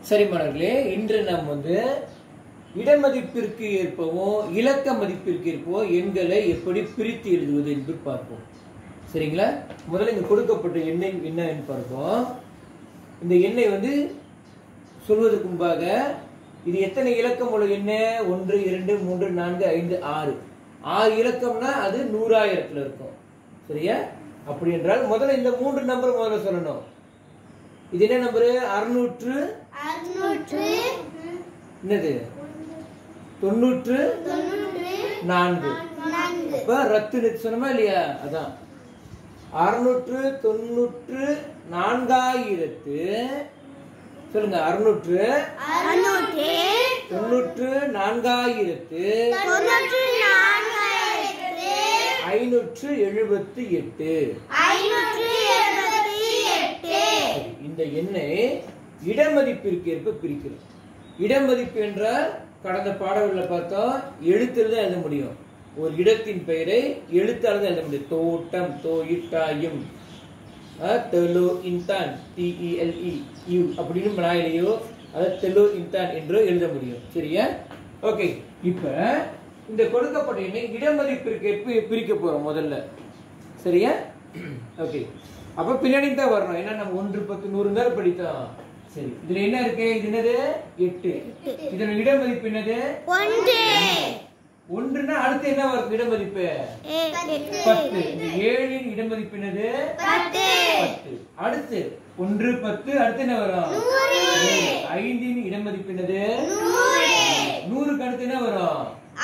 சரி மாணவர்களே இன்று நாம் வந்து இடமதிப்பிற்கு ஏற்பவும் இலக்க மதிப்பிற்கு ஏற்பவும் எண்களை எப்படி பிரித்து எழுதுவது என்று பார்ப்போம் சரிங்களா முதல்ல இங்க கொடுக்கப்பட்ட எண்ணை என்னன்னு பார்ப்போம் இந்த எண்ணை வந்து சொல்வதற்கு முன்பாக இது எத்தனை இலக்கம் உள்ள எண்ணு ஒன்று இரண்டு மூன்று நான்கு ஐந்து ஆறு ஆறு இலக்கம்னா அது நூறாயிரத்துல இருக்கும் சரியா அப்படி என்றால் முதல்ல இந்த மூன்று நம்பர் முதல்ல சொல்லணும் இது என்ன நம்பரு அறுநூற்று அறுநூற்று என்னது தொண்ணூற்று தொண்ணூற்று நான்கு நான்கு அப்ப ரத்து நிறுத்தி சொன்னோமா இல்லையா அதான் அறுநூற்று தொண்ணூற்று நான்காயிரத்து சொல்லுங்க அறுநூற்று அறுநூற்று தொண்ணூற்று நான்காயிரத்து தொண்ணூற்று நான்காயிரத்து ஐநூற்று எழுபத்தி எட்டு ஐநூற்று எழுபத்தி எட்டு சரி, இந்த எண்ணை இடமதிப்பிற்கு ஏற்ப பிரிக்கிறோம் இடமதிப்பு என்றால் கடந்த பாடல்ல பார்த்தோம் எழுத்தில் தான் எழுத முடியும் ஒரு இடத்தின் பெயரை எழுத்தால் தான் எழுத முடியும் தோட்டம் தோயிட்டாயும் தெலு இன்தான் டிஇஎல்இ யூ அப்படின்னு மலாயிலையோ அதாவது தெலு இன்தான் என்றோ எழுத முடியும் சரியா ஓகே இப்ப இந்த கொடுக்கப்பட்ட எண்ணை இடமதிப்பிற்கு ஏற்ப பிரிக்க போறோம் முதல்ல சரியா ஓகே அப்ப பின்னாடி தான் வரணும் ஏன்னா நம்ம ஒன்று பத்து நூறு நேரம் படித்தோம் சரி இதுல என்ன இருக்கு இது என்னது எட்டு இதோட இடமதிப்பு என்னது ஒன்று ஒன்றுனா அடுத்து என்ன வரும் இடமதிப்பு பத்து இந்த ஏழின் இடமதிப்பு என்னது பத்து பத்து அடுத்து ஒன்று பத்து அடுத்து என்ன வரும் நூறு. ஐந்தின் இடமதிப்பு என்னது நூறுக்கு அடுத்து என்ன வரும்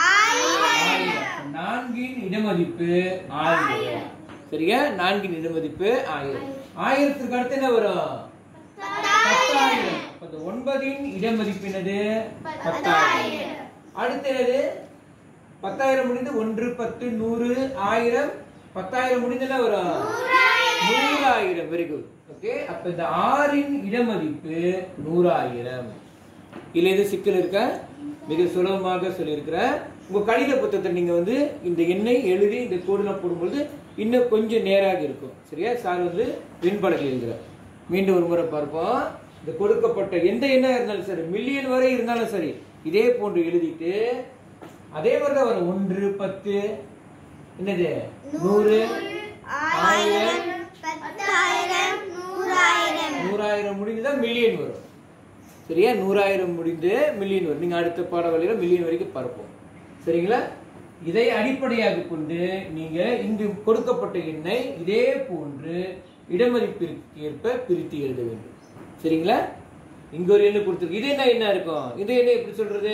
ஆயிரம் நான்கின் இடமதிப்பு ஆயிரம் சரியா நான்கின் இடமதிப்பு ஆயிரம் ஆயிரத்துக்கு அடுத்து என்ன வரும் பத்தாயிரம் அப்ப இந்த ஒன்பதின் இடமதிப்பு என்னது பத்தாயிரம் அடுத்து என்னது பத்தாயிரம் முடிந்து ஒன்று பத்து நூறு ஆயிரம் பத்தாயிரம் முடிந்து என்ன வரும் நூறாயிரம் வெரி குட் ஓகே அப்ப இந்த ஆறின் இடமதிப்பு நூறாயிரம் இல்ல எது சிக்கல் இருக்கா மிக சுலபமாக சொல்லியிருக்கிறேன் உங்க கணித புத்தகத்தை நீங்க வந்து இந்த எண்ணை எழுதி இந்த கோடுலாம் போடும்பொழுது இன்னும் கொஞ்சம் நேராக இருக்கும் சரியா சார் வந்து வெண்படத்தில் எழுதுகிறார் மீண்டும் ஒரு முறை பார்ப்போம் இந்த கொடுக்கப்பட்ட எந்த எண்ணா இருந்தாலும் சரி மில்லியன் வரை இருந்தாலும் சரி இதே போன்று எழுதிட்டு அதே மாதிரி தான் வரும் ஒன்று பத்து என்னது நூறு ஆயிரம் பத்தாயிரம் நூறாயிரம் நூறாயிரம் முடிந்துதான் மில்லியன் வரும் சரியா நூறாயிரம் முடிந்து மில்லியன் வரும் நீங்க அடுத்த பாடவழியில மில்லியன் வரைக்கும் பார்ப்போம் சரிங்களா இதை அடிப்படையாக கொண்டு நீங்க இங்கு கொடுக்கப்பட்ட எண்ணை இதே போன்று இடமதிப்பிற்கு ஏற்ப பிரித்து எழுத வேண்டும் சரிங்களா இங்க ஒரு எண்ணு கொடுத்துருக்கு இது என்ன என்ன இருக்கும் இது என்ன எப்படி சொல்றது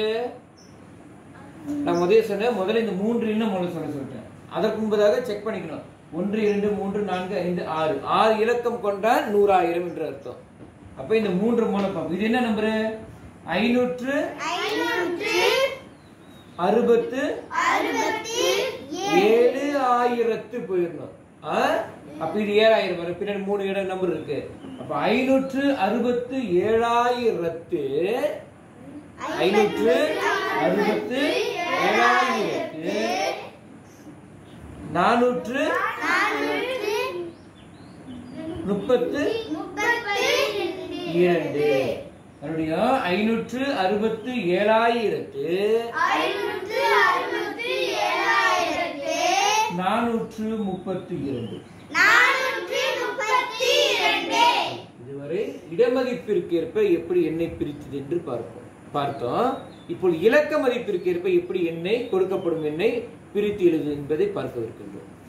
நான் முதல்ல சொன்னேன் முதல்ல இந்த மூன்று எண்ணம் முதல்ல சொல்ல சொல்லிட்டேன் அதற்கு முன்பதாக செக் பண்ணிக்கணும் ஒன்று இரண்டு மூன்று நான்கு ஐந்து ஆறு ஆறு இலக்கம் கொண்டால் நூறாயிரம் என்று அர்த்தம் அப்ப இந்த மூன்று மூலம் பார்ப்போம் இது என்ன நம்பரு ஐநூற்று ஐநூற்று அறுபத்து அறுபத்தி ஏழு ஆயிரத்து போயிடணும் ஆ? அப்ப இது ஏழாயிரம் வரும் பின்னாடி மூணு இடம் நம்பர் இருக்கு அப்ப ஐநூற்று அறுபத்து ஏழாயிரத்து ஐநூற்று அறுபத்து ஏழாயிரத்து நானூற்று நானூற்று முப்பத்து முப்பத்தி இரண்டு மறுபடியும் ஐநூற்று அறுபத்து ஏழாயிரத்து ஐநூற்று அறுபத்தி ஏழாயிரத்து நானூற்று முப்பத்து இரண்டு நானூற்று முப்பத்தி இரண்டு இதுவரை இடமதிப்பிற்கு ஏற்ப எப்படி எண்ணை பிரித்தது என்று பார்ப்போம் பார்த்தோம் இப்போ இலக்க மதிப்பிற்கு ஏற்ப எப்படி எண்ணெய் கொடுக்கப்படும் எண்ணெய் பிரித்து எழுது என்பதை பார்க்க இருக்கின்றோம்